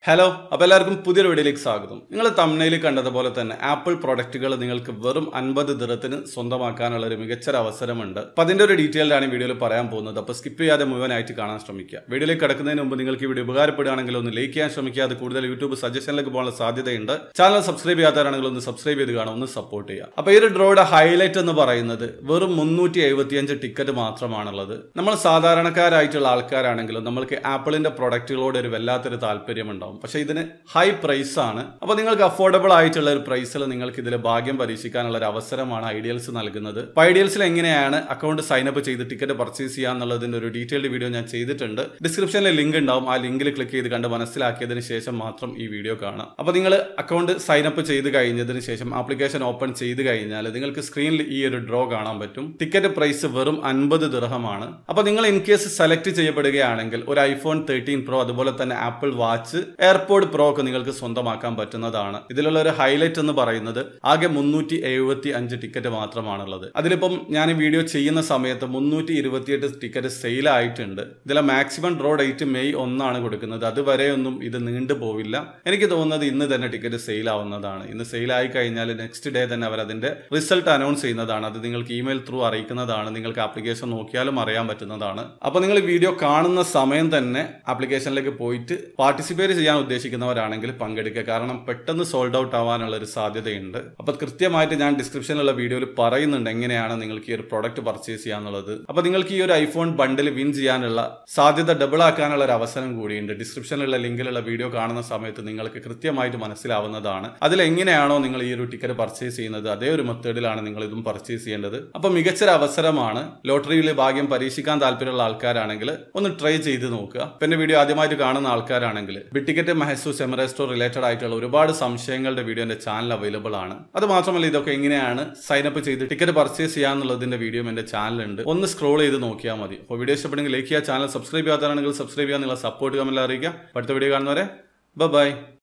hello അപ്പോൾ എല്ലാവർക്കും പുതിയൊരു വീഡിയോയിലേക്ക് സ്വാഗതം നിങ്ങൾ തമിഴ്നയിൽ കണ്ടതുപോലെ തന്നെ ആപ്പിൾ പ്രൊഡക്റ്റുകൾ നിങ്ങൾക്ക് വെറും അൻപത് ദിറത്തിന് സ്വന്തമാക്കാനുള്ള ഒരു മികച്ചൊരു അവസരമുണ്ട് അപ്പോൾ അതിന്റെ ഒരു ഡീറ്റെയിൽഡ് ആണ് ഈ വീഡിയോയിൽ പറയാൻ പോകുന്നത് അപ്പോൾ സ്കിപ്പ് ചെയ്യാതെ മുഴുവനായിട്ട് കാണാൻ ശ്രമിക്കുക വീഡിയോയിലേക്ക് കിടക്കുന്നതിന് മുമ്പ് നിങ്ങൾക്ക് ഈ വീഡിയോ ഉപകാരപ്പെടുകയാണെങ്കിൽ ഒന്ന് ലൈക്ക് ചെയ്യാൻ ശ്രമിക്കുക അത് കൂടുതൽ യൂട്യൂബ് സജഷനിലേക്ക് പോകാനുള്ള സാധ്യതയുണ്ട് ചാനൽ സബ്സ്ക്രൈബ് ചെയ്യാത്തവരാണെങ്കിൽ ഒന്ന് സബ്സ്ക്രൈബ് ചെയ്ത് കാണാം ഒന്ന് സപ്പോർട്ട് ചെയ്യുക അപ്പോൾ ഈ ഒരു ഡ്രോയുടെ ഹൈലൈറ്റ് എന്ന് പറയുന്നത് വെറും മുന്നൂറ്റി എഴുപത്തിയഞ്ച് ടിക്കറ്റ് മാത്രമാണുള്ളത് നമ്മൾ സാധാരണക്കാരായിട്ടുള്ള ആൾക്കാരാണെങ്കിലും നമ്മൾക്ക് ആപ്പിളിന്റെ പ്രൊഡക്റ്റുകളോട് ഒരു വല്ലാത്തൊരു താല്പര്യം ഉണ്ടാവും പക്ഷേ ഇതിന് ഹൈ പ്രൈസ് ആണ് അപ്പോൾ നിങ്ങൾക്ക് അഫോർഡബിൾ ആയിട്ടുള്ള ഒരു പ്രൈസിൽ നിങ്ങൾക്ക് ഇതിൽ ഭാഗ്യം പരീക്ഷിക്കാനുള്ള ഒരു അവസരമാണ് ഐഡിയൽസ് നൽകുന്നത് അപ്പോൾ ഐഡിയൽസിൽ എങ്ങനെയാണ് അക്കൗണ്ട് സൈനപ്പ് ചെയ്ത് ടിക്കറ്റ് പർച്ചേസ് ചെയ്യാന്നുള്ളതിന്റെ ഒരു ഡീറ്റെയിൽഡ് വീഡിയോ ഞാൻ ചെയ്തിട്ടുണ്ട് ഡിസ്ക്രിപ്ഷനിൽ ലിങ്ക് ഉണ്ടാവും ആ ലിങ്കിൽ ക്ലിക്ക് ചെയ്ത് കണ്ട് മനസ്സിലാക്കിയതിന് ശേഷം മാത്രം ഈ വീഡിയോ കാണാം അപ്പോൾ നിങ്ങൾ അക്കൗണ്ട് സൈനപ്പ് ചെയ്ത് കഴിഞ്ഞതിന് ശേഷം ആപ്ലിക്കേഷൻ ഓപ്പൺ ചെയ്ത് കഴിഞ്ഞാൽ നിങ്ങൾക്ക് സ്ക്രീനിൽ ഈ ഒരു ഡ്രോ കാണാൻ പറ്റും ടിക്കറ്റ് പ്രൈസ് വെറും അൻപത് ദിർഹമാണ് അപ്പോൾ നിങ്ങൾ ഇൻ കേസ് സെലക്ട് ചെയ്യപ്പെടുകയാണെങ്കിൽ ഒരു ഐഫോൺ തേർട്ടീൻ പ്രോ അതുപോലെ തന്നെ ആപ്പിൾ വാച്ച് എയർപോർട്ട് പ്രോ ഒക്കെ നിങ്ങൾക്ക് സ്വന്തമാക്കാൻ പറ്റുന്നതാണ് ഇതിലുള്ള ഒരു ഹൈലൈറ്റ് എന്ന് പറയുന്നത് ആകെ മുന്നൂറ്റി എഴുപത്തി അഞ്ച് ടിക്കറ്റ് മാത്രമാണുള്ളത് അതിലിപ്പം ഞാൻ ഈ വീഡിയോ ചെയ്യുന്ന സമയത്ത് മുന്നൂറ്റി ഇരുപത്തിയെട്ട് ടിക്കറ്റ് സെയിൽ ആയിട്ടുണ്ട് ഇതിലെ മാക്സിമം ഡ്രോ ഡേറ്റ് മെയ് ഒന്നാണ് കൊടുക്കുന്നത് അതുവരെയൊന്നും ഇത് നീണ്ടു പോവില്ല എനിക്ക് തോന്നുന്നത് ഇന്ന് തന്നെ ടിക്കറ്റ് സെയിൽ ആവുന്നതാണ് ഇന്ന് സെയിൽ ആയി കഴിഞ്ഞാൽ നെക്സ്റ്റ് ഡേ തന്നെ അവർ അതിന്റെ റിസൾട്ട് അനൗൺസ് ചെയ്യുന്നതാണ് അത് നിങ്ങൾക്ക് ഇമെയിൽ ത്രൂ അറിയിക്കുന്നതാണ് നിങ്ങൾക്ക് ആപ്ലിക്കേഷൻ നോക്കിയാലും അറിയാൻ പറ്റുന്നതാണ് അപ്പോൾ നിങ്ങൾ വീഡിയോ കാണുന്ന സമയം തന്നെ ആപ്ലിക്കേഷനിലേക്ക് പോയിട്ട് പാർട്ടിസിപ്പേറ്റ് ചെയ്യാൻ ഉദ്ദേശിക്കുന്നവരാണെങ്കിൽ പങ്കെടുക്കുക കാരണം പെട്ടെന്ന് സോൾഡ് ഔട്ട് ആവാനുള്ള ഒരു സാധ്യതയുണ്ട് അപ്പോൾ കൃത്യമായിട്ട് ഞാൻ ഡിസ്ക്രിപ്ഷനിലുള്ള വീഡിയോയിൽ പറയുന്നുണ്ട് എങ്ങനെയാണ് നിങ്ങൾക്ക് ഈ ഒരു പ്രൊഡക്റ്റ് പർച്ചേസ് ചെയ്യാന്നുള്ളത് അപ്പോൾ നിങ്ങൾക്ക് ഈ ഒരു ഐഫോൺ ബണ്ടിൽ വിൻ ചെയ്യാനുള്ള സാധ്യത ഡബിൾ ആക്കാനുള്ള ഒരു അവസരം കൂടിയുണ്ട് ഡിസ്ക്രിപ്ഷനിലുള്ള ലിങ്കിലുള്ള വീഡിയോ കാണുന്ന സമയത്ത് നിങ്ങൾക്ക് കൃത്യമായിട്ട് മനസ്സിലാവുന്നതാണ് അതിൽ എങ്ങനെയാണോ നിങ്ങൾ ഈ ഒരു ടിക്കറ്റ് പർച്ചേസ് ചെയ്യുന്നത് അതേ ഒരു മെത്തേഡിലാണ് നിങ്ങൾ ഇതും പർച്ചേസ് ചെയ്യേണ്ടത് അപ്പോൾ മികച്ചൊരു അവസരമാണ് ലോട്ടറിയിൽ ഭാഗ്യം പരീക്ഷിക്കാൻ താല്പര്യമുള്ള ആൾക്കാരാണെങ്കിൽ ഒന്ന് ട്രൈ ചെയ്ത് നോക്കുക ഇപ്പം എൻ്റെ വീഡിയോ ആദ്യമായിട്ട് കാണുന്ന ആൾക്കാരാണെങ്കിൽ ബിറ്റിക്കറ്റ് മെഹസൂസ് എമറേസ്റ്റോ റിലേറ്റഡ് ആയിട്ടുള്ള ഒരുപാട് സംശയങ്ങളുടെ വീഡിയോ എൻ്റെ ചാനൽ അവൈലബിൾ ആണ് അത് മാത്രമല്ല ഇതൊക്കെ എങ്ങനെയാണ് സൈനപ്പ് ചെയ്ത് ടിക്കറ്റ് പർച്ചേസ് ചെയ്യാന്നുള്ളതിന്റെ വീഡിയോ എൻ്റെ ചാനലുണ്ട് ഒന്ന് സ്ക്രോൾ ചെയ്ത് നോക്കിയാൽ മതി അപ്പോൾ വീഡിയോ ഇഷ്ടപ്പെടുമെങ്കിൽ ലൈക്ക് ചെയ്യുക ചാനൽ സബ്സ്ക്രൈബ് ചെയ്യാത്തതാണെങ്കിൽ സബ്സ്ക്രൈബ് ചെയ്യാൻ നിങ്ങളെ സപ്പോർട്ട് കമൻറ്റിൽ അറിയിക്കുക അടുത്ത വീഡിയോ കാണുന്നവരെ ബൈ